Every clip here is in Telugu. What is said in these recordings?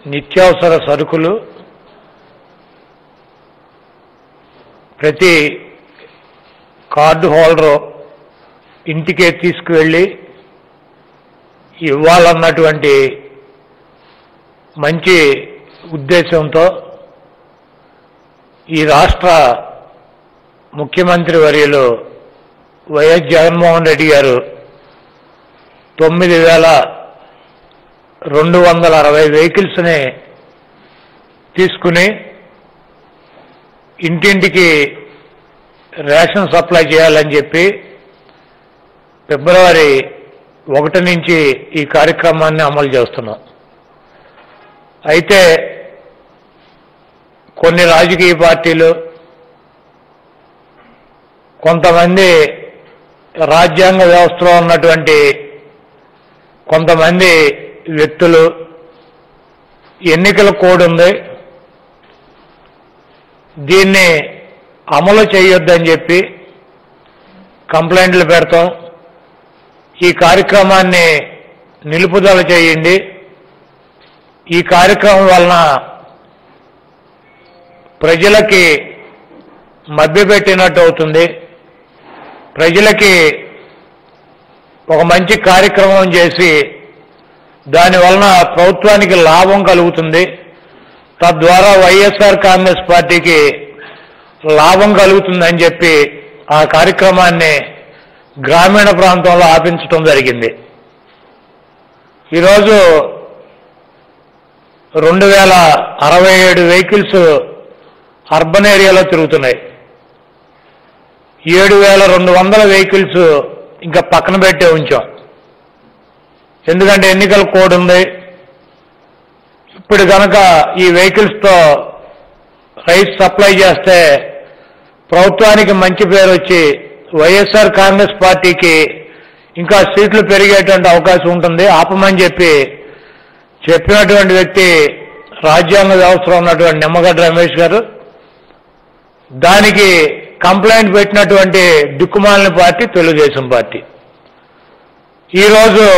నిత్యావసర సరుకులు ప్రతి కార్డు హోల్డరు ఇంటికే తీసుకువెళ్ళి ఇవ్వాలన్నటువంటి మంచి ఉద్దేశంతో ఈ రాష్ట్ర ముఖ్యమంత్రి వర్యులు వైఎస్ జగన్మోహన్ రెడ్డి గారు తొమ్మిది వేల రెండు వందల అరవై వెహికల్స్ని తీసుకుని ఇంటింటికి రేషన్ సప్లై చేయాలని చెప్పి ఫిబ్రవరి ఒకటి నుంచి ఈ కార్యక్రమాన్ని అమలు చేస్తున్నాం అయితే కొన్ని రాజకీయ పార్టీలు కొంతమంది రాజ్యాంగ వ్యవస్థలో ఉన్నటువంటి కొంతమంది వ్యక్తులు ఎన్నికల కోడ్ ఉంది దీన్ని అమలు చేయొద్దని చెప్పి కంప్లైంట్లు పెడతాం ఈ కార్యక్రమాన్ని నిలుపుదల చేయండి ఈ కార్యక్రమం వలన ప్రజలకి మభ్యపెట్టినట్టు అవుతుంది ప్రజలకి ఒక మంచి కార్యక్రమం చేసి దాని వలన ప్రభుత్వానికి లాభం కలుగుతుంది తద్వారా వైఎస్ఆర్ కాంగ్రెస్ పార్టీకి లాభం కలుగుతుందని చెప్పి ఆ కార్యక్రమాన్ని గ్రామీణ ప్రాంతంలో ఆపించడం జరిగింది ఈరోజు రెండు వేల అరవై ఏడు వెహికల్స్ అర్బన్ ఏరియాలో తిరుగుతున్నాయి ఏడు వేల రెండు వందల వెహికల్స్ ఇంకా పక్కన పెట్టే ఉంచాం ఎందుకంటే ఎన్నికల కోడ్ ఉంది ఇప్పుడు కనుక ఈ వెహికల్స్తో రైస్ సప్లై చేస్తే ప్రభుత్వానికి మంచి పేరు వచ్చి వైఎస్ఆర్ కాంగ్రెస్ పార్టీకి ఇంకా సీట్లు పెరిగేటువంటి అవకాశం ఉంటుంది ఆపమని చెప్పి చెప్పినటువంటి వ్యక్తి రాజ్యాంగ వ్యవస్థలో ఉన్నటువంటి నిమ్మగడ్డ రమేష్ గారు దానికి కంప్లైంట్ పెట్టినటువంటి దిక్కుమాలిన పార్టీ తెలుగుదేశం పార్టీ ఈరోజు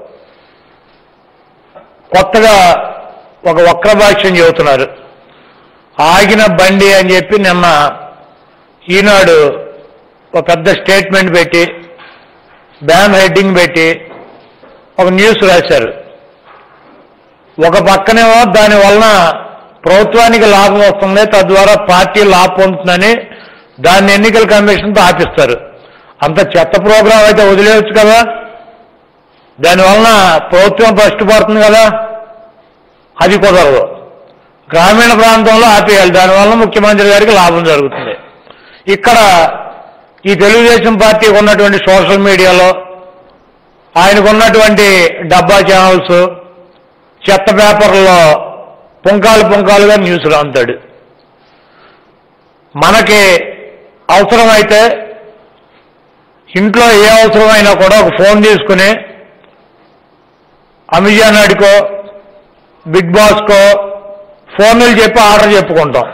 కొత్తగా ఒక వక్ర భాష్యం చెబుతున్నారు ఆగిన బండి అని చెప్పి నిన్న ఈనాడు ఒక పెద్ద స్టేట్మెంట్ పెట్టి బ్యాన్ హెడ్డింగ్ పెట్టి ఒక న్యూస్ రాశారు ఒక పక్కనేమో దాని వలన ప్రభుత్వానికి లాభం వస్తుంది తద్వారా పార్టీ లాభం పొందుతుందని దాన్ని ఎన్నికల కమిషన్తో ఆపిస్తారు అంత చెత్త ప్రోగ్రాం అయితే వదిలేయచ్చు కదా దానివలన ప్రభుత్వం ఫస్ట్ పడుతుంది కదా అది కుదరదు గ్రామీణ ప్రాంతంలో ఆపేయాలి దానివల్ల ముఖ్యమంత్రి గారికి లాభం జరుగుతుంది ఇక్కడ ఈ తెలుగుదేశం పార్టీకి ఉన్నటువంటి సోషల్ మీడియాలో ఆయనకు ఉన్నటువంటి డబ్బా ఛానల్స్ చెత్త పేపర్లో పుంకాలు పుంకాలుగా న్యూస్లు అంతాడు మనకి అవసరమైతే ఇంట్లో ఏ అవసరమైనా కూడా ఒక ఫోన్ తీసుకుని అమెజాన్ అడికో బిగ్ బాస్కో ఫోన్లు చెప్పి ఆర్డర్ చెప్పుకుంటాం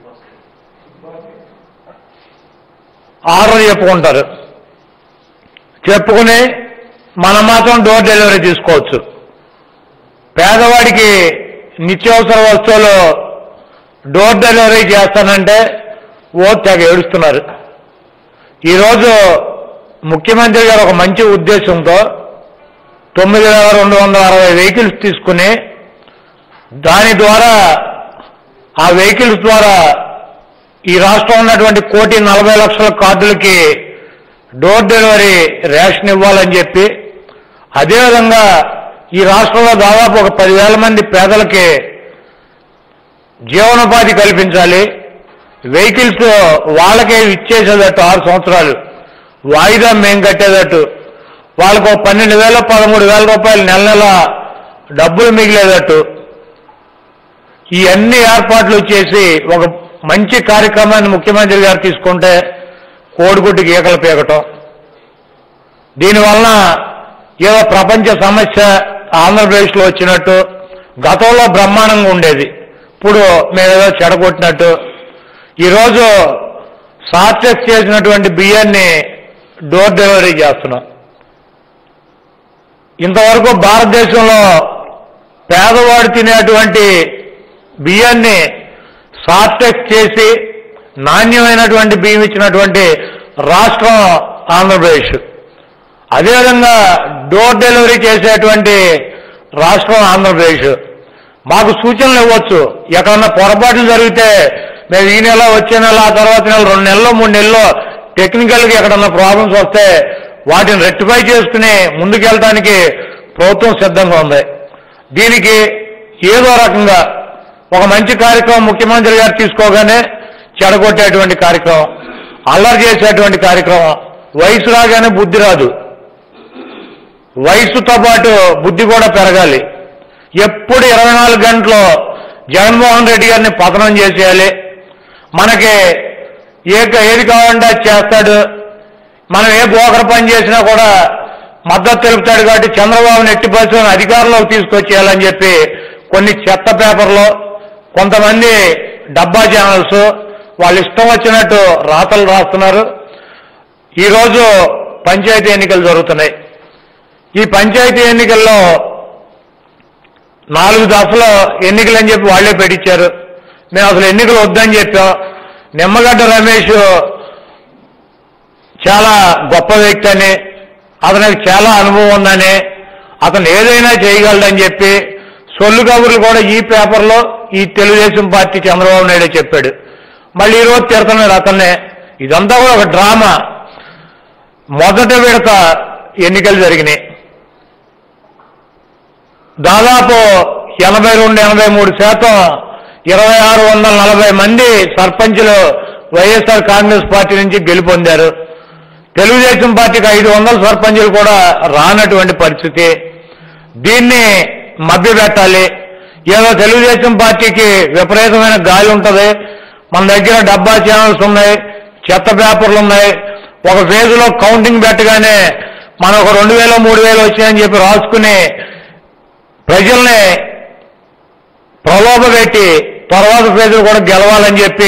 ఆర్డర్ చెప్పుకుంటారు చెప్పుకుని మనం మాత్రం డోర్ డెలివరీ తీసుకోవచ్చు పేదవాడికి నిత్యావసర వస్తువులు డోర్ డెలివరీ చేస్తానంటే ఓ తెగ ఏడుస్తున్నారు ఈరోజు ముఖ్యమంత్రి గారు ఒక మంచి ఉద్దేశంతో తొమ్మిది వేల రెండు వందల అరవై వెహికల్స్ తీసుకుని దాని ద్వారా ఆ వెహికల్స్ ద్వారా ఈ రాష్ట్రం ఉన్నటువంటి కోటి నలభై లక్షల కార్డులకి డోర్ డెలివరీ రేషన్ ఇవ్వాలని చెప్పి అదేవిధంగా ఈ రాష్ట్రంలో దాదాపు ఒక పదివేల మంది పేదలకి జీవనోపాధి కల్పించాలి వెహికల్స్ వాళ్ళకే ఇచ్చేసేటట్టు ఆరు సంవత్సరాలు వాయిదా మేము కట్టేటట్టు వాళ్ళకు ఒక పన్నెండు వేల పదమూడు వేల రూపాయలు నెల నెల డబ్బులు మిగిలేటట్టు ఈ అన్ని ఏర్పాట్లు చేసి ఒక మంచి కార్యక్రమాన్ని ముఖ్యమంత్రి గారు తీసుకుంటే కోడిగుడ్డు గీకలు పీకటం దీనివలన ఏదో ప్రపంచ సమస్య ఆంధ్రప్రదేశ్లో వచ్చినట్టు గతంలో బ్రహ్మాండంగా ఉండేది ఇప్పుడు మేమేదో చెడగొట్టినట్టు ఈరోజు సార్చెస్ చేసినటువంటి బియ్యాన్ని డోర్ డెలివరీ చేస్తున్నాం ఇంతవరకు భారతదేశంలో పేదవాడు తినేటువంటి బియ్యాన్ని సార్టెక్ చేసి నాణ్యమైనటువంటి బియ్యం ఇచ్చినటువంటి రాష్ట్రం ఆంధ్రప్రదేశ్ అదేవిధంగా డోర్ డెలివరీ చేసేటువంటి రాష్ట్రం ఆంధ్రప్రదేశ్ మాకు సూచనలు ఇవ్వచ్చు ఎక్కడన్నా పొరపాట్లు జరిగితే మేము ఈ నెల వచ్చే నెల ఆ తర్వాత నెల రెండు నెలల్లో మూడు నెలల్లో టెక్నికల్గా ఎక్కడన్నా ప్రాబ్లమ్స్ వస్తే వాటిని రెక్టిఫై చేసుకుని ముందుకెళ్ళడానికి ప్రభుత్వం సిద్ధంగా ఉంది దీనికి ఏదో రకంగా ఒక మంచి కార్యక్రమం ముఖ్యమంత్రి గారు తీసుకోగానే చెడగొట్టేటువంటి కార్యక్రమం అల్లరి చేసేటువంటి కార్యక్రమం వయసు రాగానే బుద్ధి రాదు వయసుతో పాటు బుద్ధి కూడా పెరగాలి ఎప్పుడు ఇరవై నాలుగు గంటలు జగన్మోహన్ రెడ్డి గారిని పతనం చేసేయాలి మనకి ఏ ఏది కావాలంటే అది చేస్తాడు మనం ఏ బోకర పని చేసినా కూడా మద్దతు తెలుపుతాడు కాబట్టి చంద్రబాబుని ఎట్టి పరిస్థితులను అధికారంలోకి తీసుకొచ్చేయాలని చెప్పి కొన్ని చెత్త పేపర్లు కొంతమంది డబ్బా ఛానల్స్ వాళ్ళు ఇష్టం వచ్చినట్టు రాతలు రాస్తున్నారు ఈరోజు పంచాయతీ ఎన్నికలు జరుగుతున్నాయి ఈ పంచాయతీ ఎన్నికల్లో నాలుగు దశలో ఎన్నికలు అని చెప్పి వాళ్లే పెట్టించారు మేము అసలు ఎన్నికలు వద్దని చెప్పాం నిమ్మగడ్డ రమేష్ చాలా గొప్ప వ్యక్తి అని అతనికి చాలా అనుభవం ఉందని అతను ఏదైనా చేయగలడని చెప్పి సొల్లు కబుర్లు కూడా ఈ పేపర్లో ఈ తెలుగుదేశం పార్టీ చంద్రబాబు నాయుడు చెప్పాడు మళ్ళీ ఈరోజు తిడుతున్నాడు అతన్నే ఇదంతా కూడా ఒక డ్రామా మొదట విడత ఎన్నికలు జరిగినాయి దాదాపు ఎనభై రెండు ఎనభై మూడు శాతం ఇరవై ఆరు వందల నలభై మంది సర్పంచులు వైఎస్ఆర్ కాంగ్రెస్ పార్టీ నుంచి గెలుపొందారు తెలుగుదేశం పార్టీకి ఐదు వందల సర్పంచులు కూడా రానటువంటి పరిస్థితి దీన్ని మభ్యపెట్టాలి ఏదో తెలుగుదేశం పార్టీకి విపరీతమైన గాలి ఉంటుంది మన దగ్గర డబ్బా ఛానల్స్ ఉన్నాయి చెత్త పేపర్లు ఉన్నాయి ఒక ఫేజ్లో కౌంటింగ్ పెట్టగానే మనం ఒక రెండు వేలు మూడు వేలు వచ్చాయని చెప్పి రాసుకుని ప్రజల్ని ప్రలోభపెట్టి తర్వాత ఫేజులు కూడా గెలవాలని చెప్పి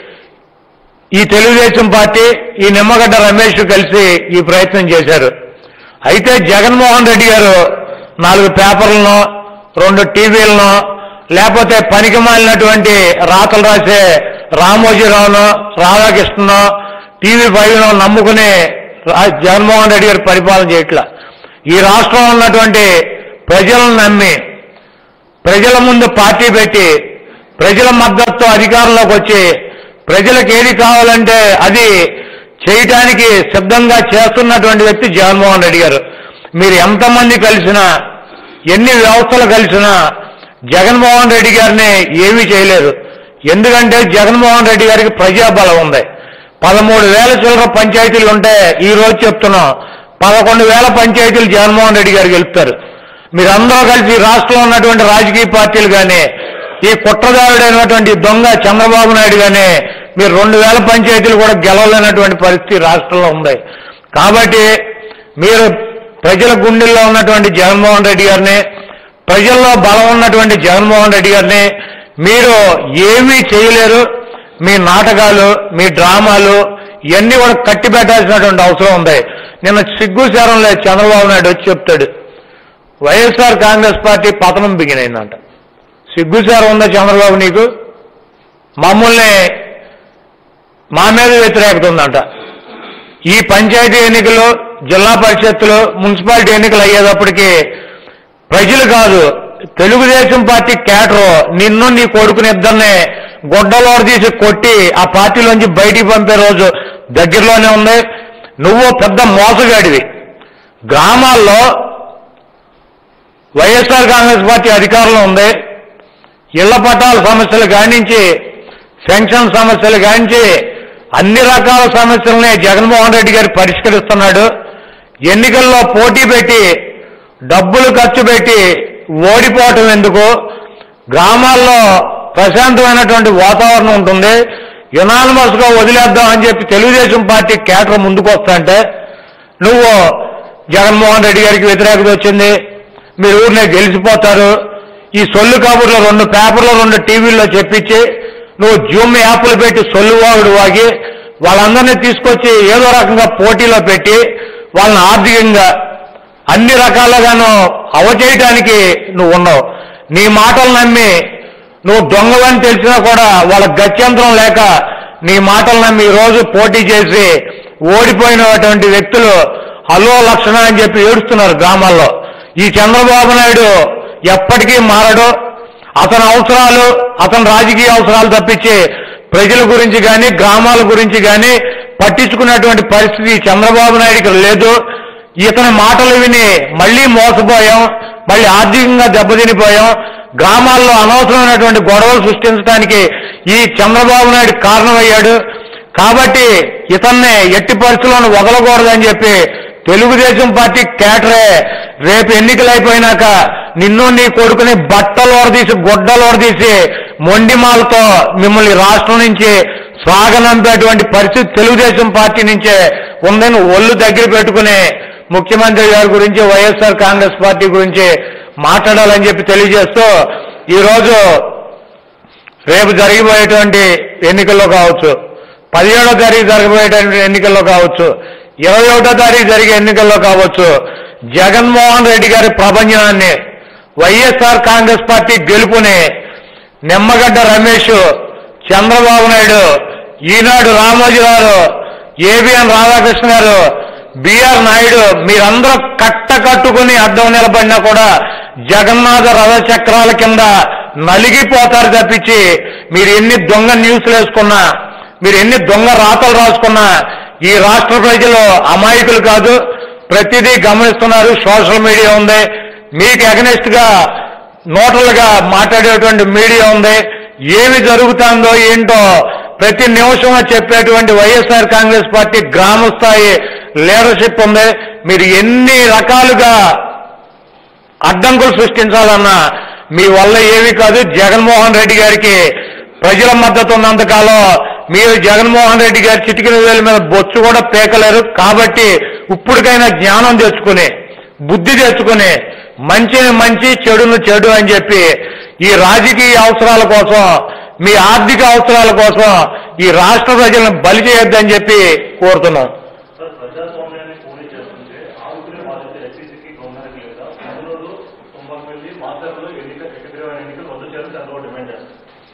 ఈ తెలుగుదేశం పార్టీ ఈ నిమ్మగడ్డ రమేష్ కలిసి ఈ ప్రయత్నం చేశారు అయితే జగన్మోహన్ రెడ్డి గారు నాలుగు పేపర్లను రెండు టీవీలను లేకపోతే పనికి మాలినటువంటి రాతలు రాసే రామోజీరావును రాధాకృష్ణను టీవీ ఫైవ్ను నమ్ముకుని రా- జగన్మోహన్ రెడ్డి గారు పరిపాలన చేయట్లా ఈ రాష్ట్రంలో ఉన్నటువంటి ప్రజలను నమ్మి ప్రజల ముందు పార్టీ పెట్టి ప్రజల మద్దతుతో అధికారంలోకి వచ్చి ప్రజలకు ఏది కావాలంటే అది చేయటానికి సిద్ధంగా చేస్తున్నటువంటి వ్యక్తి జగన్మోహన్ రెడ్డి గారు మీరు ఎంతమంది కలిసినా ఎన్ని వ్యవస్థలు కలిసినా జగన్మోహన్ రెడ్డి గారిని ఏమీ చేయలేరు ఎందుకంటే జగన్మోహన్ రెడ్డి గారికి ప్రజాబలం ఉంది పదమూడు వేల చిల్లర పంచాయతీలు ఉంటే ఈ రోజు చెప్తున్నాం పదకొండు వేల పంచాయతీలు జగన్మోహన్ రెడ్డి గారు గెలుపుతారు మీరందరూ కలిసి ఈ రాష్ట్రంలో ఉన్నటువంటి రాజకీయ పార్టీలు కానీ ఈ కుట్రదారుడైనటువంటి దొంగ చంద్రబాబు నాయుడు కానీ మీరు రెండు వేల పంచాయతీలు కూడా గెలవలేనటువంటి పరిస్థితి రాష్ట్రంలో ఉంది కాబట్టి మీరు ప్రజల గుండెల్లో ఉన్నటువంటి జగన్మోహన్ రెడ్డి గారిని ప్రజల్లో బలం ఉన్నటువంటి జగన్మోహన్ రెడ్డి గారిని మీరు ఏమీ చేయలేరు మీ నాటకాలు మీ డ్రామాలు ఇవన్నీ కూడా కట్టి పెట్టాల్సినటువంటి అవసరం ఉంది నిన్న సిగ్గు శారం లేదు చంద్రబాబు నాయుడు వచ్చి చెప్తాడు వైఎస్ఆర్ కాంగ్రెస్ పార్టీ పతనం బిగినైందంట సిగ్గుసారం ఉందా చంద్రబాబు నీకు మమ్మల్ని మా మీద వ్యతిరేకత ఉందంట ఈ పంచాయతీ ఎన్నికలు జిల్లా పరిషత్తులు మున్సిపాలిటీ ఎన్నికలు అయ్యేటప్పటికి ప్రజలు కాదు తెలుగుదేశం పార్టీ కేటరు నిన్ను నీ కొడుకుని ఇద్దరిని గుడ్డలో తీసి కొట్టి ఆ పార్టీలోంచి బయటికి పంపే రోజు దగ్గరలోనే ఉంది నువ్వు పెద్ద మోసగాడివి గ్రామాల్లో వైఎస్ఆర్ కాంగ్రెస్ పార్టీ అధికారంలో ఉంది ఇళ్ల పట్టాల సమస్యలు కానించి పెన్షన్ సమస్యలు కానించి అన్ని రకాల సమస్యలని జగన్మోహన్ రెడ్డి గారు పరిష్కరిస్తున్నాడు ఎన్నికల్లో పోటీ పెట్టి డబ్బులు ఖర్చు పెట్టి ఓడిపోవటం ఎందుకు గ్రామాల్లో ప్రశాంతమైనటువంటి వాతావరణం ఉంటుంది యునానిమస్ గా వదిలేద్దాం అని చెప్పి తెలుగుదేశం పార్టీ కేటర్ ముందుకు వస్తుంటే నువ్వు జగన్మోహన్ రెడ్డి గారికి వ్యతిరేకత వచ్చింది మీరు ఊరినే గెలిచిపోతారు ఈ సొల్లు కబుర్లు రెండు పేపర్లు రెండు టీవీల్లో చెప్పించి నువ్వు జూమ్ యాప్లు పెట్టి సొల్లు వాగుడు వాగి వాళ్ళందరినీ తీసుకొచ్చి ఏదో రకంగా పోటీలో పెట్టి వాళ్ళని ఆర్థికంగా అన్ని రకాలుగాను అవచేయటానికి నువ్వు ఉన్నావు నీ మాటలు నమ్మి నువ్వు దొంగవని తెలిసినా కూడా వాళ్ళ గత్యంతరం లేక నీ మాటలు నమ్మి ఈ రోజు పోటీ చేసి ఓడిపోయినటువంటి వ్యక్తులు హలో లక్షణ అని చెప్పి ఏడుస్తున్నారు గ్రామాల్లో ఈ చంద్రబాబు నాయుడు ఎప్పటికీ మారడు అతని అవసరాలు అతని రాజకీయ అవసరాలు తప్పించి ప్రజల గురించి కానీ గ్రామాల గురించి కానీ పట్టించుకున్నటువంటి పరిస్థితి చంద్రబాబు నాయుడికి లేదు ఇతని మాటలు విని మళ్ళీ మోసపోయాం మళ్ళీ ఆర్థికంగా దెబ్బతినిపోయాం గ్రామాల్లో అనవసరమైనటువంటి గొడవలు సృష్టించడానికి ఈ చంద్రబాబు నాయుడు కారణమయ్యాడు కాబట్టి ఇతన్ని ఎట్టి పరిస్థితులను వదలకూడదని చెప్పి తెలుగుదేశం పార్టీ కేటరే రేపు ఎన్నికలు అయిపోయినాక నిన్ను నీ కొడుకుని బట్టలు ఓడదీసి గుడ్డలు ఓడదీసి మొండిమాలతో మిమ్మల్ని రాష్ట్రం నుంచి సాగనంపేటువంటి పరిస్థితి తెలుగుదేశం పార్టీ నుంచే ఉందని ఒళ్ళు దగ్గర పెట్టుకుని ముఖ్యమంత్రి గారి గురించి వైఎస్ఆర్ కాంగ్రెస్ పార్టీ గురించి మాట్లాడాలని చెప్పి తెలియజేస్తూ ఈరోజు రేపు జరిగిపోయేటువంటి ఎన్నికల్లో కావచ్చు పదిహేడో తారీఖు జరగబోయేటువంటి ఎన్నికల్లో కావచ్చు ఇరవై ఒకటో తారీఖు జరిగే ఎన్నికల్లో కావచ్చు జగన్మోహన్ రెడ్డి గారి ప్రభంజనాన్ని వైఎస్ఆర్ కాంగ్రెస్ పార్టీ గెలుపుని నిమ్మగడ్డ రమేష్ చంద్రబాబు నాయుడు ఈనాడు రామోజీ గారు ఏబిఎన్ రాధాకృష్ణ గారు బిఆర్ నాయుడు మీరందరూ కట్ట కట్టుకుని అడ్డం నిలబడినా కూడా జగన్నాథ రథ చక్రాల కింద నలిగిపోతారు తప్పించి మీరు ఎన్ని దొంగ న్యూస్లు వేసుకున్నా మీరు ఎన్ని దొంగ రాతలు రాసుకున్నా ఈ రాష్ట్ర ప్రజలు అమాయకులు కాదు ప్రతిదీ గమనిస్తున్నారు సోషల్ మీడియా ఉంది మీకు అగనెస్ట్ గా నోటలుగా మాట్లాడేటువంటి మీడియా ఉంది ఏమి జరుగుతుందో ఏంటో ప్రతి నిమిషం చెప్పేటువంటి వైఎస్ఆర్ కాంగ్రెస్ పార్టీ గ్రామ స్థాయి లీడర్షిప్ ఉంది మీరు ఎన్ని రకాలుగా అడ్డంకులు సృష్టించాలన్నా మీ వల్ల ఏమీ కాదు జగన్మోహన్ రెడ్డి గారికి ప్రజల మద్దతు ఉన్నంతకాలం మీరు జగన్మోహన్ రెడ్డి గారి చిటికిన వేల మీద బొచ్చు కూడా పేకలేరు కాబట్టి ఇప్పటికైనా జ్ఞానం తెచ్చుకుని బుద్ధి తెచ్చుకుని మంచిని మంచి చెడును చెడు అని చెప్పి ఈ రాజకీయ అవసరాల కోసం మీ ఆర్థిక అవసరాల కోసం ఈ రాష్ట్ర ప్రజలను బలి చేయొద్దని చెప్పి కోరుతున్నాం సార్ ప్రజాస్వామ్యాన్ని పోనీ చేస్తుంటే ఆదుకునే బాధ్యత ఎస్సీసీకి గవర్నర్కి లేదా మందులోడు తుంబకవెల్లి మాచర్లో ఎన్నిక ఏకగ్రీవమైన ఎన్నికలు రద్దు చేయాలని చంద్రబాబు డిమాండ్ చేస్తారు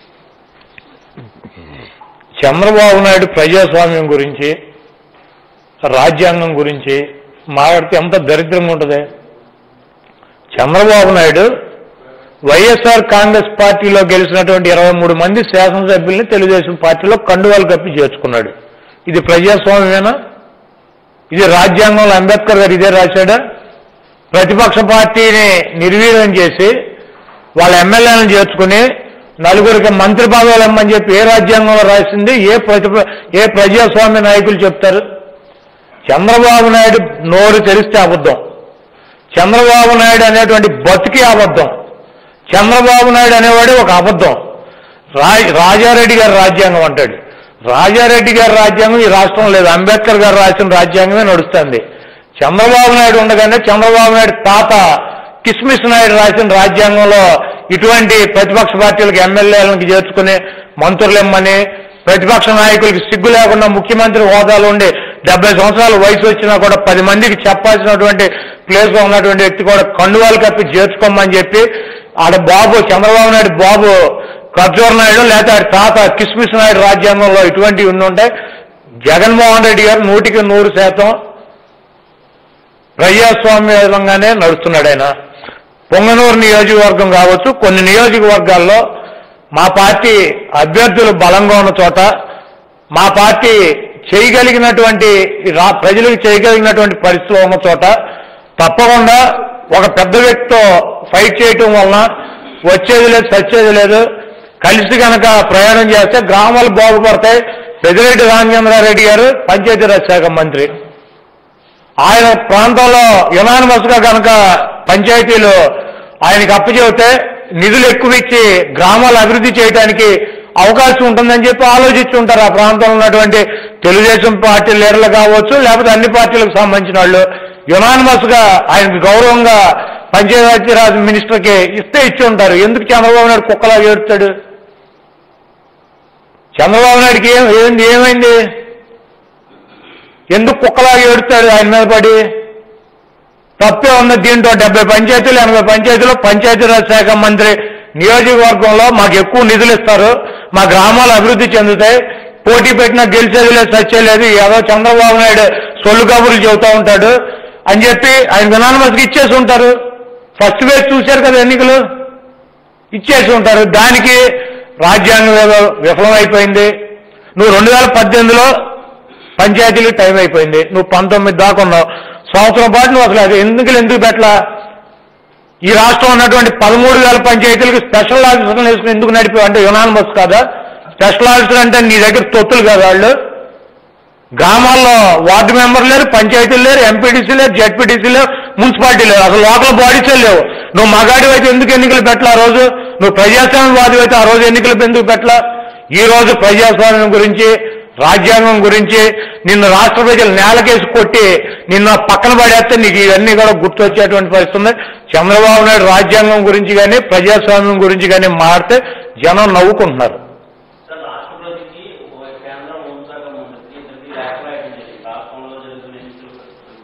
చంద్రబాబు నాయుడు ప్రజాస్వామ్యం గురించి రాజ్యాంగం గురించి మాట్లాడితే ఎంత దరిద్రంగా ఉంటుంది చంద్రబాబు నాయుడు వైఎస్ఆర్ కాంగ్రెస్ పార్టీలో గెలిచినటువంటి ఇరవై మూడు మంది శాసనసభ్యుల్ని తెలుగుదేశం పార్టీలో కండువాలు కప్పి చేర్చుకున్నాడు ఇది ప్రజాస్వామ్యమేనా ఇది రాజ్యాంగంలో అంబేద్కర్ గారు ఇదే రాశాడా ప్రతిపక్ష పార్టీని నిర్వీర్యం చేసి వాళ్ళ ఎమ్మెల్యేలను చేర్చుకుని నలుగురికి మంత్రి పదవులు ఇమ్మని చెప్పి ఏ రాజ్యాంగంలో రాసింది ఏ ప్రతిప ఏ ప్రజాస్వామ్య నాయకులు చెప్తారు చంద్రబాబు నాయుడు నోరు తెరిస్తే అబద్ధం చంద్రబాబు నాయుడు అనేటువంటి బతికి అబద్ధం చంద్రబాబు నాయుడు అనేవాడు ఒక అబద్ధం రా రాజారెడ్డి గారి రాజ్యాంగం అంటాడు రాజారెడ్డి గారి రాజ్యాంగం ఈ రాష్ట్రం లేదు అంబేద్కర్ గారు రాసిన రాజ్యాంగమే నడుస్తుంది చంద్రబాబు నాయుడు ఉండగానే చంద్రబాబు నాయుడు తాత కిస్మిస్ నాయుడు రాసిన రాజ్యాంగంలో ఇటువంటి ప్రతిపక్ష పార్టీలకు ఎమ్మెల్యేలకు చేర్చుకుని మంత్రులు ఇమ్మని ప్రతిపక్ష నాయకులకి సిగ్గు లేకుండా ముఖ్యమంత్రి హోదాలో ఉండి డెబ్బై సంవత్సరాల వయసు వచ్చినా కూడా పది మందికి చెప్పాల్సినటువంటి ప్లేస్ లో ఉన్నటువంటి వ్యక్తి కూడా కండువాలు కప్పి చేర్చుకోమని చెప్పి ఆడ బాబు చంద్రబాబు నాయుడు బాబు ఖర్జూర్ నాయుడు లేకపోతే ఆడి తాత కిస్మిస్ నాయుడు రాజ్యాంగంలో ఇటువంటివి ఉండుంటే జగన్మోహన్ రెడ్డి గారు నూటికి నూరు శాతం ప్రజాస్వామ్యంగానే నడుస్తున్నాడు ఆయన పొంగనూరు నియోజకవర్గం కావచ్చు కొన్ని నియోజకవర్గాల్లో మా పార్టీ అభ్యర్థులు బలంగా ఉన్న చోట మా పార్టీ చేయగలిగినటువంటి రా- ప్రజలకు చేయగలిగినటువంటి పరిస్థితులు ఉన్న చోట తప్పకుండా ఒక పెద్ద వ్యక్తితో ఫైట్ చేయటం వలన వచ్చేది లేదు సచ్చేది లేదు కలిసి కనుక ప్రయాణం చేస్తే గ్రామాలు బాగుపడతాయి పెద్దిరెడ్డి రామచంద్రారెడ్డి గారు పంచాయతీరాజ్ శాఖ మంత్రి ఆయన ప్రాంతంలో యునానిమస్ గా కనుక పంచాయతీలు ఆయనకి అప్పచెబితే నిధులు ఎక్కువ ఇచ్చి గ్రామాలు అభివృద్ధి చేయడానికి అవకాశం ఉంటుందని చెప్పి ఆలోచించి ఉంటారు ఆ ప్రాంతంలో ఉన్నటువంటి తెలుగుదేశం పార్టీ లీడర్లు కావచ్చు లేకపోతే అన్ని పార్టీలకు సంబంధించిన వాళ్ళు యునానిమస్ గా ఆయనకు గౌరవంగా పంచాయతీరాజ్ మినిస్టర్ కి ఇస్తే ఇచ్చి ఉంటారు ఎందుకు చంద్రబాబు నాయుడు కుక్కలా ఏడుస్తాడు చంద్రబాబు నాయుడికి ఏం ఏంది ఏమైంది ఎందుకు కుక్కలాగా ఏడుస్తాడు ఆయన మీద పడి తప్పే ఉంది దీంట్లో డెబ్బై పంచాయతీలు ఎనభై పంచాయతీలు పంచాయతీరాజ్ శాఖ మంత్రి నియోజకవర్గంలో మాకు ఎక్కువ నిధులు ఇస్తారు మా గ్రామాలు అభివృద్ధి చెందుతాయి పోటీ పెట్టినా గెలిచేది లేదు సచ్చేది ఏదో చంద్రబాబు నాయుడు సొల్లు కబుర్లు చెబుతూ ఉంటాడు అని చెప్పి ఆయన వినానమస్కి ఇచ్చేసి ఉంటారు ఫస్ట్ వేసి చూశారు కదా ఎన్నికలు ఇచ్చేసి ఉంటారు దానికి రాజ్యాంగం ఏదో విఫలమైపోయింది నువ్వు రెండు వేల పద్దెనిమిదిలో పంచాయతీలకు టైం అయిపోయింది నువ్వు పంతొమ్మిది దాకా ఉన్నావు సంవత్సరం పాటు నువ్వు అసలు అది ఎందుకు ఎందుకు పెట్టలా ఈ రాష్ట్రం ఉన్నటువంటి పదమూడు వేల పంచాయతీలకు స్పెషల్ ఆఫీసర్లు వేసుకుని ఎందుకు నడిపావు అంటే యునానిమస్ కాదా స్పెషల్ ఆఫీసర్ అంటే నీ దగ్గర తొత్తులు కదా వాళ్ళు గ్రామాల్లో వార్డు మెంబర్ లేరు పంచాయతీలు లేరు ఎంపీటీసీ లేరు జెడ్పీటీసీ లేరు మున్సిపాలిటీ లేరు అసలు లోకల్ బాడీసే లేవు నువ్వు మగాడి అయితే ఎందుకు ఎన్నికలు పెట్టలా ఆ రోజు నువ్వు ప్రజాస్వామ్యవాది అయితే ఆ రోజు ఎన్నికలు ఎందుకు పెట్టలా ఈ రోజు ప్రజాస్వామ్యం గురించి రాజ్యాంగం గురించి నిన్ను రాష్ట్ర ప్రజలు నేలకేసి కొట్టి నిన్ను పక్కన పడేస్తే నీకు ఇవన్నీ కూడా గుర్తొచ్చేటువంటి పరిస్థితి ఉంది చంద్రబాబు నాయుడు రాజ్యాంగం గురించి కానీ ప్రజాస్వామ్యం గురించి కానీ మారితే జనం నవ్వుకుంటున్నారు సార్ రాష్ట్రపతికి ఒక కేంద్ర హోంశాఖ మంత్రికి ఇద్దరికి లేఖలు రాయడం రాష్ట్రంలో జరుగుతున్న ఎన్నికలు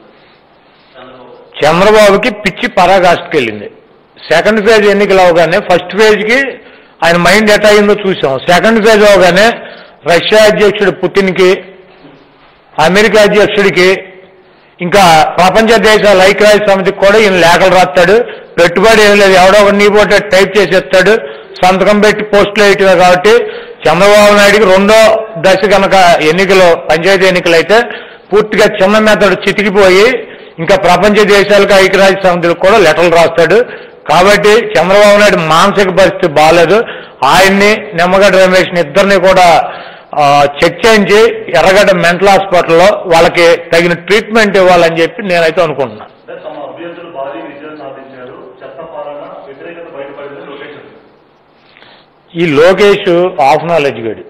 చంద్రబాబు చంద్రబాబుకి పిచ్చి పరాకాష్ఠకి వెళ్ళింది సెకండ్ ఫేజ్ ఎన్నికలు అవగానే ఫస్ట్ ఫేజ్కి ఆయన మైండ్ ఎట్ అయిందో చూసాం సెకండ్ ఫేజ్ అవగానే రష్యా అధ్యక్షుడు పుతిన్కి అమెరికా అధ్యక్షుడికి ఇంకా ప్రపంచ దేశాల ఐక్యరాజ్య సమితికి కూడా ఈయన లేఖలు రాస్తాడు పెట్టుబడి ఏం లేదు ఎవడో ఒక నీ పోటీ టైప్ చేసేస్తాడు సంతకం పెట్టి పోస్టులు వేయటమే కాబట్టి చంద్రబాబు నాయుడికి రెండో దశ కనుక ఎన్నికలు పంచాయతీ ఎన్నికలు అయితే పూర్తిగా చిన్న మెత్తడు చితికిపోయి ఇంకా ప్రపంచ దేశాలకు ఐక్యరాజ్య సమితికి కూడా లెటర్లు రాస్తాడు కాబట్టి చంద్రబాబు నాయుడు మానసిక పరిస్థితి బాగాలేదు ఆయన్ని నిమ్మగడ్డ రమేష్ని ఇద్దరిని కూడా ఆ, చెక్ చేయించి ఎర్రగడ్డ మెంటల్ హాస్పిటల్లో వాళ్ళకి తగిన ట్రీట్మెంట్ ఇవ్వాలని చెప్పి నేనైతే అనుకుంటున్నాను అంటే తమ అభ్యర్థులు భారీ విజయం సాధించారు చెత్త పాలన వ్యతిరేకత బయటపడిందని లోకేష్ అన్నారు. ఈ లోకేష్ ఆఫ్ నాలెడ్జ్ గడి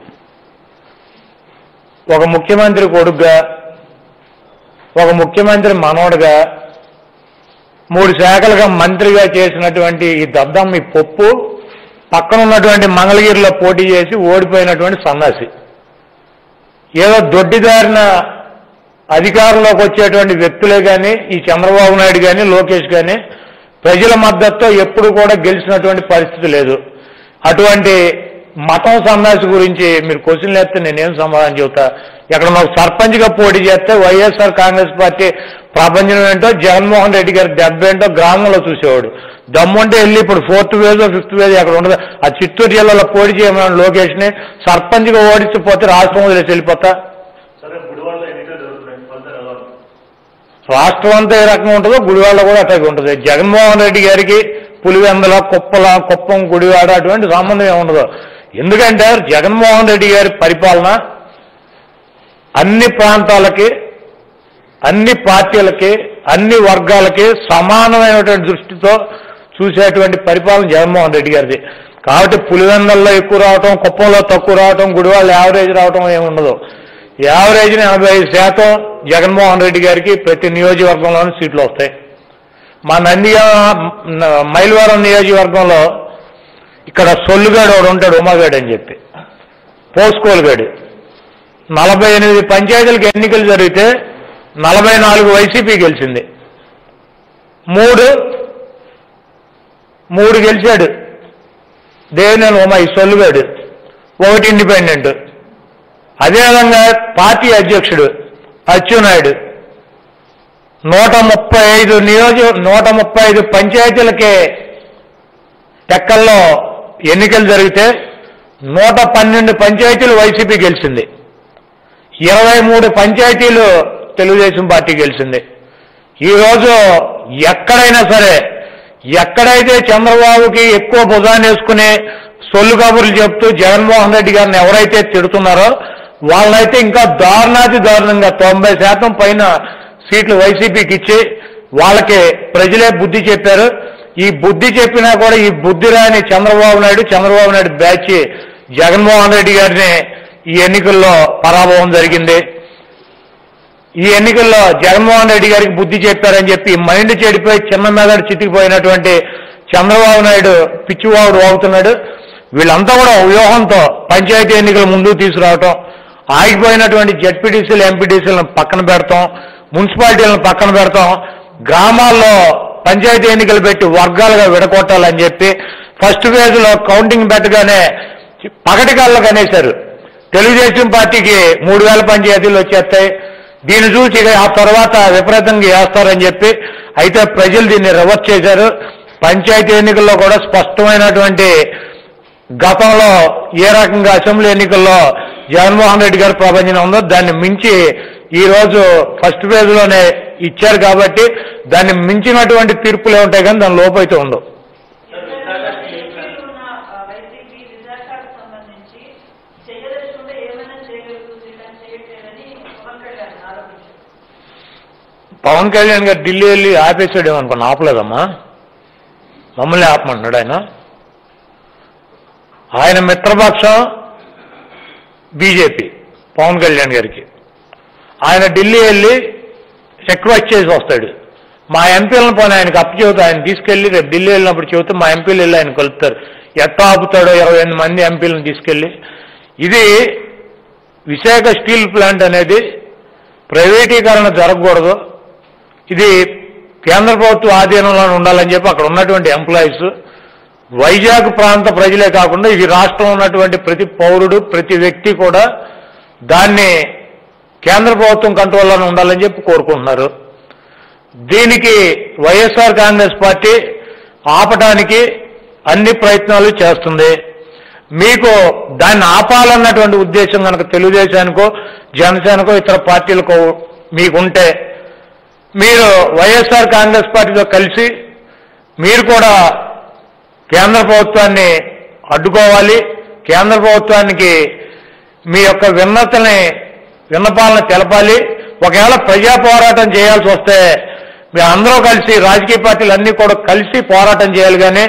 ఒక ముఖ్యమంత్రి కొడుగ్గా ఒక ముఖ్యమంత్రి మనవడుగా మూడు శాఖలుగా మంత్రిగా చేసినటువంటి ఈ దద్దం ఈ పప్పు పక్కన ఉన్నటువంటి మంగళగిరిలో పోటీ చేసి ఓడిపోయినటువంటి సన్నాసి ఏదో దొడ్డిదారిన అధికారంలోకి వచ్చేటువంటి వ్యక్తులే కానీ ఈ చంద్రబాబు నాయుడు కానీ లోకేష్ కానీ ప్రజల మద్దతుతో ఎప్పుడు కూడా గెలిచినటువంటి పరిస్థితి లేదు అటువంటి మతం సన్నాసి గురించి మీరు క్వశ్చన్లు వేస్తే నేనేం సమాధానం చెబుతా ఎక్కడ నాకు సర్పంచ్గా పోటీ చేస్తే వైఎస్ఆర్ కాంగ్రెస్ పార్టీ ప్రపంచం ఏంటో జగన్మోహన్ రెడ్డి గారి దెబ్బ ఏంటో గ్రామంలో చూసేవాడు దమ్ముంటే వెళ్ళి ఇప్పుడు ఫోర్త్ వేజ్ ఫిఫ్త్ వేజ్ అక్కడ ఉండదు ఆ చిత్తూరు జిల్లాలో పోటీ చేయమని లోకేష్ని సర్పంచ్గా ఓడించిపోతే రాష్ట్రం వదిలేసి వెళ్ళిపోతా సరే గుడివాడలో ఎన్నికలు జరుగుతున్నాయి ఫలితాలు ఎలా ఉన్నాయి? రాష్ట్రం అంతా ఏ రకంగా ఉంటుందో గుడివాడ కూడా అట్లాగే ఉంటుంది జగన్మోహన్ రెడ్డి గారికి పులివెందల కుప్పల కుప్పం గుడివాడ అటువంటి సంబంధం ఏమి ఉండదు ఎందుకంటే జగన్మోహన్ రెడ్డి గారి పరిపాలన అన్ని ప్రాంతాలకి అన్ని పార్టీలకి అన్ని వర్గాలకి సమానమైనటువంటి దృష్టితో చూసేటువంటి పరిపాలన జగన్మోహన్ రెడ్డి గారిది కాబట్టి పులివెందల్లో ఎక్కువ రావటం కుప్పంలో తక్కువ రావటం గుడివాళ్ళు యావరేజ్ రావటం ఏమి ఉండదు యావరేజ్ని ఎనభై ఐదు శాతం జగన్మోహన్ రెడ్డి గారికి ప్రతి నియోజకవర్గంలోనూ సీట్లు వస్తాయి మా నందిగా మైలవరం నియోజకవర్గంలో ఇక్కడ సొల్లుగాడు ఒకడు ఉంటాడు ఉమాగాడు అని చెప్పి పోస్కోలుగాడు నలభై ఎనిమిది పంచాయతీలకు ఎన్నికలు జరిగితే నలభై నాలుగు వైసీపీ గెలిచింది మూడు మూడు గెలిచాడు దేవినేని ఉమా ఈ సొల్లుగాడు ఒకటి ఇండిపెండెంట్ అదేవిధంగా పార్టీ అధ్యక్షుడు అచ్చెన్నాయుడు నూట ముప్పై ఐదు నియోజక నూట ముప్పై ఐదు పంచాయతీలకే టెక్కల్లో ఎన్నికలు జరిగితే నూట పన్నెండు పంచాయతీలు వైసీపీ గెలిచింది ఇరవై మూడు పంచాయతీలు తెలుగుదేశం పార్టీ గెలిచింది ఈరోజు ఎక్కడైనా సరే ఎక్కడైతే చంద్రబాబుకి ఎక్కువ భుజాన్ని వేసుకుని సొల్లు కబుర్లు చెప్తూ జగన్మోహన్ రెడ్డి గారిని ఎవరైతే తిడుతున్నారో వాళ్ళైతే ఇంకా దారుణాతి దారుణంగా తొంభై శాతం పైన సీట్లు వైసీపీకి ఇచ్చి వాళ్ళకి ప్రజలే బుద్ధి చెప్పారు ఈ బుద్ధి చెప్పినా కూడా ఈ బుద్ధి రాని చంద్రబాబు నాయుడు చంద్రబాబు నాయుడు బ్యాచ్ జగన్మోహన్ రెడ్డి గారిని ఈ ఎన్నికల్లో పరాభవం జరిగింది ఈ ఎన్నికల్లో జగన్మోహన్ రెడ్డి గారికి బుద్ధి చెప్పారని చెప్పి మైండ్ చెడిపోయి చిన్న మెదడు చితికిపోయినటువంటి చంద్రబాబు నాయుడు పిచ్చివాడు అవుతున్నాడు వీళ్ళంతా కూడా వ్యూహంతో పంచాయతీ ఎన్నికలు ముందుకు తీసుకురావటం ఆగిపోయినటువంటి జడ్పీటీసీలు ఎంపీటీసీలను పక్కన పెడతాం మున్సిపాలిటీలను పక్కన పెడతాం గ్రామాల్లో పంచాయతీ ఎన్నికలు పెట్టి వర్గాలుగా విడగొట్టాలని చెప్పి ఫస్ట్ ఫేజ్లో కౌంటింగ్ పెట్టగానే పగటి కళ్ళకు అనేశారు తెలుగుదేశం పార్టీకి మూడు వేల పంచాయతీలు వచ్చేస్తాయి దీన్ని చూసి ఇక ఆ తర్వాత విపరీతంగా వేస్తారని చెప్పి అయితే ప్రజలు దీన్ని రివర్స్ చేశారు పంచాయతీ ఎన్నికల్లో కూడా స్పష్టమైనటువంటి గతంలో ఏ రకంగా అసెంబ్లీ ఎన్నికల్లో జగన్మోహన్ రెడ్డి గారి ప్రపంచం ఉందో దాన్ని మించి ఈ రోజు ఫస్ట్ ఫేజ్ లోనే ఇచ్చారు కాబట్టి దాన్ని మించినటువంటి తీర్పులే ఉంటాయి కానీ దాని లోపు అయితే ఉండవు ఉన్న వైసీపీ విశాఖకు సంబంధించి చేయదలుచుకుంటే ఏమైనా చేయగలుగుతుంది కానీ చేయట్లేదని పవన్ కళ్యాణ్ ఆరోపించారు పవన్ కళ్యాణ్ గారు ఢిల్లీ వెళ్ళి ఆపేసాడు అనుకున్నా ఆపలేదమ్మా మమ్మల్ని ఆపమంటున్నాడు ఆయన ఆయన మిత్రపక్షం బీజేపీ పవన్ కళ్యాణ్ గారికి ఆయన ఢిల్లీ వెళ్ళి రిక్వెస్ట్ చేసి వస్తాడు మా ఎంపీలను పోనీ ఆయనకు అప్పు చెబుతా ఆయన తీసుకెళ్ళి రేపు ఢిల్లీ వెళ్ళినప్పుడు చెబుతే మా ఎంపీలు వెళ్ళి ఆయన కలుపుతారు ఎట్లా ఆపుతాడో ఇరవై ఎనిమిది మంది ఎంపీలను తీసుకెళ్ళి ఇది విశాఖ స్టీల్ ప్లాంట్ అనేది ప్రైవేటీకరణ జరగకూడదు ఇది కేంద్ర ప్రభుత్వ ఆధీనంలో ఉండాలని చెప్పి అక్కడ ఉన్నటువంటి ఎంప్లాయీస్ వైజాగ్ ప్రాంత ప్రజలే కాకుండా ఈ రాష్ట్రంలో ఉన్నటువంటి ప్రతి పౌరుడు ప్రతి వ్యక్తి కూడా దాన్ని కేంద్ర ప్రభుత్వం కంట్రోల్లోనే ఉండాలని చెప్పి కోరుకుంటున్నారు దీనికి వైఎస్ఆర్ కాంగ్రెస్ పార్టీ ఆపటానికి అన్ని ప్రయత్నాలు చేస్తుంది మీకు దాన్ని ఆపాలన్నటువంటి ఉద్దేశం కనుక తెలుగుదేశానికో జనసేనకో ఇతర పార్టీలకో మీకుంటే మీరు వైఎస్ఆర్ కాంగ్రెస్ పార్టీతో కలిసి మీరు కూడా కేంద్ర ప్రభుత్వాన్ని అడ్డుకోవాలి కేంద్ర ప్రభుత్వానికి మీ యొక్క విన్నతని విన్నపాలను తెలపాలి ఒకవేళ ప్రజా పోరాటం చేయాల్సి వస్తే మీ అందరూ కలిసి రాజకీయ పార్టీలు అన్నీ కూడా కలిసి పోరాటం చేయాలి కానీ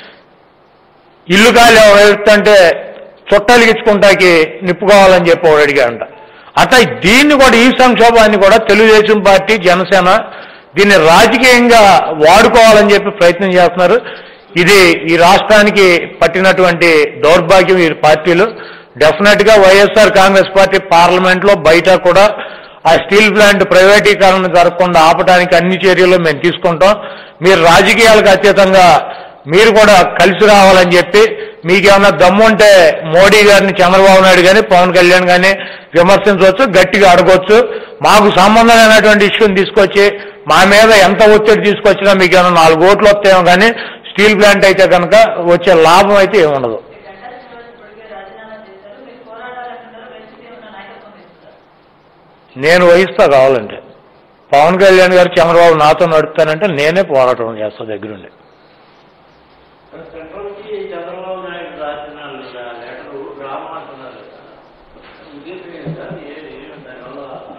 ఇల్లు గాలి వెళ్తుంటే చుట్టాలిగించుకుంటాకి నిప్పుకోవాలని చెప్పి వాడు అడిగాడంట అట్లా దీన్ని కూడా ఈ సంక్షోభాన్ని కూడా తెలుగుదేశం పార్టీ జనసేన దీన్ని రాజకీయంగా వాడుకోవాలని చెప్పి ప్రయత్నం చేస్తున్నారు ఇది ఈ రాష్ట్రానికి పట్టినటువంటి దౌర్భాగ్యం ఈ పార్టీలు డెఫినెట్ గా వైఎస్ఆర్ కాంగ్రెస్ పార్టీ పార్లమెంట్ లో బయట కూడా ఆ స్టీల్ ప్లాంట్ ప్రైవేటీకరణ జరగకుండా ఆపడానికి అన్ని చర్యలు మేము తీసుకుంటాం మీరు రాజకీయాలకు అతీతంగా మీరు కూడా కలిసి రావాలని చెప్పి మీకేమన్నా దమ్ముంటే మోడీ గారిని చంద్రబాబు నాయుడు కానీ పవన్ కళ్యాణ్ కానీ విమర్శించవచ్చు గట్టిగా అడగొచ్చు మాకు సంబంధం లేనటువంటి ఇష్యూని తీసుకొచ్చి మా మీద ఎంత ఒత్తిడి తీసుకొచ్చినా మీకు ఏమైనా నాలుగు ఓట్లు వస్తాయేమో కానీ స్టీల్ ప్లాంట్ అయితే కనుక వచ్చే లాభం అయితే ఏముండదు గంటల శ్రీనివాస్ ఇప్పటికే రాజీనామా చేశారు మీరు పోరాటాలంటున్నారు వైసీపీ ఉన్న నాయకత్వం ఇస్తున్నారు నేను వహిస్తా కావాలంటే పవన్ కళ్యాణ్ గారు చంద్రబాబు నాతో నడుపుతానంటే నేనే పోరాటం చేస్తా దగ్గరుండి సెంట్రల్ కి చంద్రబాబు నాయుడు రాసిన లెటర్ డ్రామా అంటున్నారు కదా. ఉద్దేశం ఏంటి సార్ ఏది దానివల్ల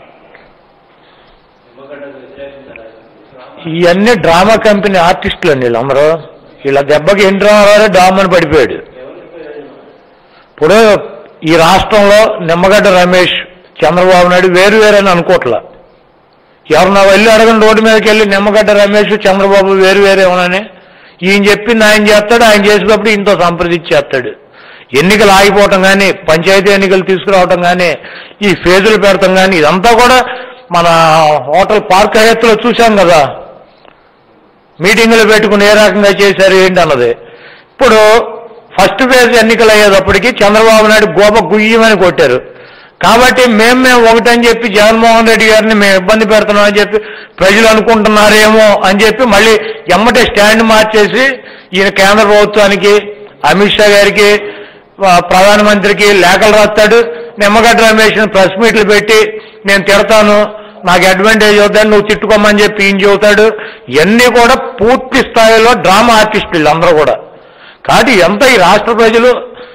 నిమ్మగడ్డకు వ్యతిరేకంగా రాసింది డ్రామా ఇవన్నీ డ్రామా కంపెనీ ఆర్టిస్టులు అండి వీళ్ళందరూ వీళ్ళ దెబ్బకి ఎన్ రామారావు డామని పడిపోయాడు ఎవరికి ప్రయోజనం ఇప్పుడు ఈ రాష్ట్రంలో నిమ్మగడ్డ రమేష్ చంద్రబాబు నాయుడు వేరు వేరు అని అనుకోవట్లా ఎవరన్నా వెళ్ళి అడగండి రోడ్డు మీదకి వెళ్ళి నిమ్మగడ్డ రమేష్ చంద్రబాబు వేరు వేరేమోనని ఈయన చెప్పింది ఆయన చేస్తాడు ఆయన చేసేటప్పుడు ఇంతో సంప్రదించేస్తాడు ఎన్నికలు ఆగిపోవటం కానీ పంచాయతీ ఎన్నికలు తీసుకురావటం కానీ ఈ ఫేజులు పెడతాం కానీ ఇదంతా కూడా మన హోటల్ పార్క్ హయత్తులో చూశాం కదా మీటింగులు పెట్టుకుని ఏ రకంగా చేశారు ఏంటి అన్నది ఇప్పుడు ఫస్ట్ ఫేజ్ ఎన్నికలు అయ్యేటప్పటికి చంద్రబాబు నాయుడు గోప గుయ్యమని కొట్టారు కాబట్టి మేము మేము ఒకటని చెప్పి జగన్మోహన్ రెడ్డి గారిని మేము ఇబ్బంది పెడుతున్నాం అని చెప్పి ప్రజలు అనుకుంటున్నారేమో అని చెప్పి మళ్ళీ ఎమ్మటే స్టాండ్ మార్చేసి ఈయన కేంద్ర ప్రభుత్వానికి అమిత్ షా గారికి ఆ, ప్రధానమంత్రికి లేఖలు రాస్తాడు నిమ్మగడ్డ రమేష్ ప్రెస్ మీట్లు పెట్టి నేను తిడతాను నాకు అడ్వాంటేజ్ అవుతాను నువ్వు తిట్టుకోమని చెప్పి ఈయన చెబుతాడు ఇవన్నీ కూడా పూర్తి స్థాయిలో డ్రామా ఆర్టిస్టులు వీళ్ళందరూ కూడా కాబట్టి ఎంత ఈ రాష్ట్ర ప్రజలు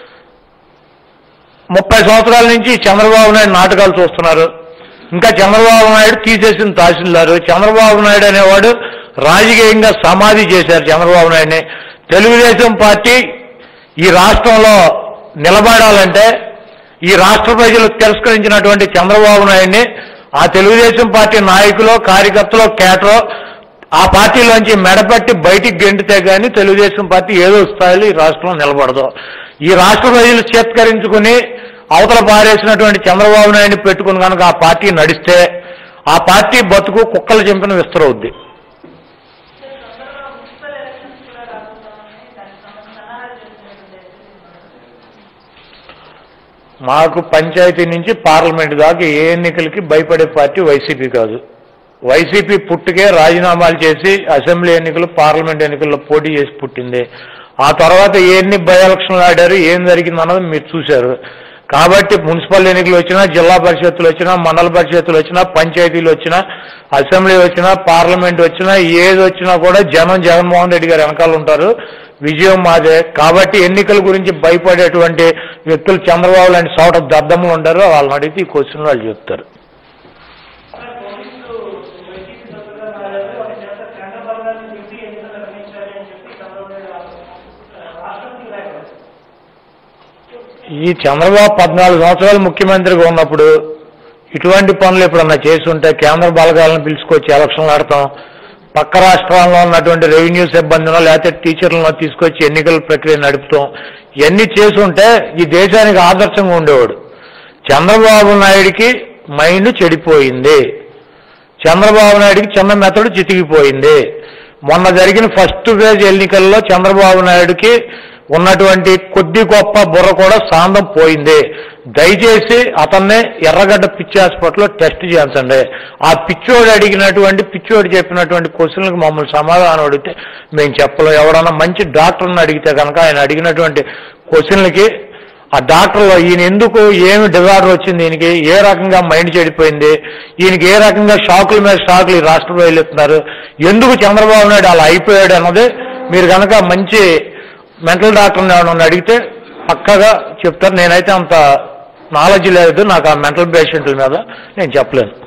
ముప్పై సంవత్సరాల నుంచి చంద్రబాబు నాయుడు నాటకాలు చూస్తున్నారు ఇంకా చంద్రబాబు నాయుడు తీసేసిన తహసీల్దారు చంద్రబాబు నాయుడు అనేవాడు రాజకీయంగా సమాధి చేశారు చంద్రబాబు నాయుడిని తెలుగుదేశం పార్టీ ఈ రాష్ట్రంలో నిలబడాలంటే ఈ రాష్ట్ర ప్రజలు తిరస్కరించినటువంటి చంద్రబాబు నాయుడిని ఆ తెలుగుదేశం పార్టీ నాయకులు కార్యకర్తలు కేటరో ఆ పార్టీలోంచి మెడపట్టి బయటికి గెంటితే గాని తెలుగుదేశం పార్టీ ఏదో స్థాయిలో ఈ రాష్ట్రంలో నిలబడదు ఈ రాష్ట్ర ప్రజలు చేత్కరించుకుని అవతల పారేసినటువంటి చంద్రబాబు నాయుడిని పెట్టుకుని కనుక ఆ పార్టీ నడిస్తే ఆ పార్టీ బతుకు కుక్కలు చెంపిన విస్తరవుద్ది మాకు పంచాయతీ నుంచి పార్లమెంట్ దాకా ఏ ఎన్నికలకి భయపడే పార్టీ వైసీపీ కాదు వైసీపీ పుట్టుకే రాజీనామాలు చేసి అసెంబ్లీ ఎన్నికలు పార్లమెంట్ ఎన్నికల్లో పోటీ చేసి పుట్టింది ఆ తర్వాత ఎన్ని బై ఎలక్షన్లు ఆడారు ఏం జరిగింది అన్నది మీరు చూశారు కాబట్టి మున్సిపల్ ఎన్నికలు వచ్చినా జిల్లా పరిషత్తులు వచ్చినా మండల పరిషత్తులు వచ్చినా పంచాయతీలు వచ్చినా అసెంబ్లీ వచ్చినా పార్లమెంట్ వచ్చినా ఏది వచ్చినా కూడా జనం జగన్మోహన్ రెడ్డి గారు వెనకాల ఉంటారు విజయం మాదే కాబట్టి ఎన్నికల గురించి భయపడేటువంటి వ్యక్తులు చంద్రబాబు లాంటి చోట దద్దమ్మలు ఉంటారు వాళ్ళని అడిగితే ఈ క్వశ్చన్ వాళ్ళు చెప్తారు పోలీసులు వైసీపీ సభ్యులుగా మారారు వారి చేత కేంద్ర బలగాన్ని దింపి ఎన్నికలు నిర్వహించాలి అని చెప్పి చంద్రబాబు నాయుడు రాష్ట్రపతికి రాయడం ఈ చంద్రబాబు పద్నాలుగు సంవత్సరాలు ముఖ్యమంత్రిగా ఉన్నప్పుడు ఇటువంటి పనులు ఎప్పుడన్నా చేసి ఉంటే కేంద్ర బలగాలను పిలుచుకొచ్చి ఎలక్షన్లు ఆడతాం పక్క రాష్ట్రాల్లో ఉన్నటువంటి రెవెన్యూ సిబ్బందినో లేకపోతే టీచర్లను తీసుకొచ్చి ఎన్నికల ప్రక్రియ నడుపుతాం ఇవన్నీ చేసి ఉంటే ఈ దేశానికి ఆదర్శంగా ఉండేవాడు చంద్రబాబు నాయుడికి మైండ్ చెడిపోయింది చంద్రబాబు నాయుడికి చిన్న మెతడు చితికిపోయింది మొన్న జరిగిన ఫస్ట్ ఫేజ్ ఎన్నికల్లో చంద్రబాబు నాయుడికి ఉన్నటువంటి కొద్ది గొప్ప బుర్ర కూడా సాందం పోయింది దయచేసి అతన్నే ఎర్రగడ్డ పిచ్చి హాస్పిటల్లో టెస్ట్ చేయించండి ఆ పిచ్చోడు అడిగినటువంటి పిచ్చోడు చెప్పినటువంటి క్వశ్చన్లకు మమ్మల్ని సమాధానం అడిగితే మేము చెప్పలేం ఎవడన్నా మంచి డాక్టర్ని అడిగితే కనుక ఆయన అడిగినటువంటి క్వశ్చన్లకి ఆ డాక్టర్లో ఈయన ఎందుకు ఏమి డిజార్డర్ వచ్చింది ఈయనకి ఏ రకంగా మైండ్ చెడిపోయింది ఈయనకి ఏ రకంగా షాకుల మీద షాకులు ఈ రాష్ట్ర ప్రజలు ఇస్తున్నారు ఎందుకు చంద్రబాబు నాయుడు అలా అయిపోయాడు అన్నది మీరు కనుక మంచి మెంటల్ డాక్టర్ని ఎవరైనా అడిగితే పక్కగా చెప్తారు నేనైతే అంత నాలెడ్జ్ లేదు నాకు ఆ మెంటల్ పేషెంట్ల మీద నేను చెప్పలేను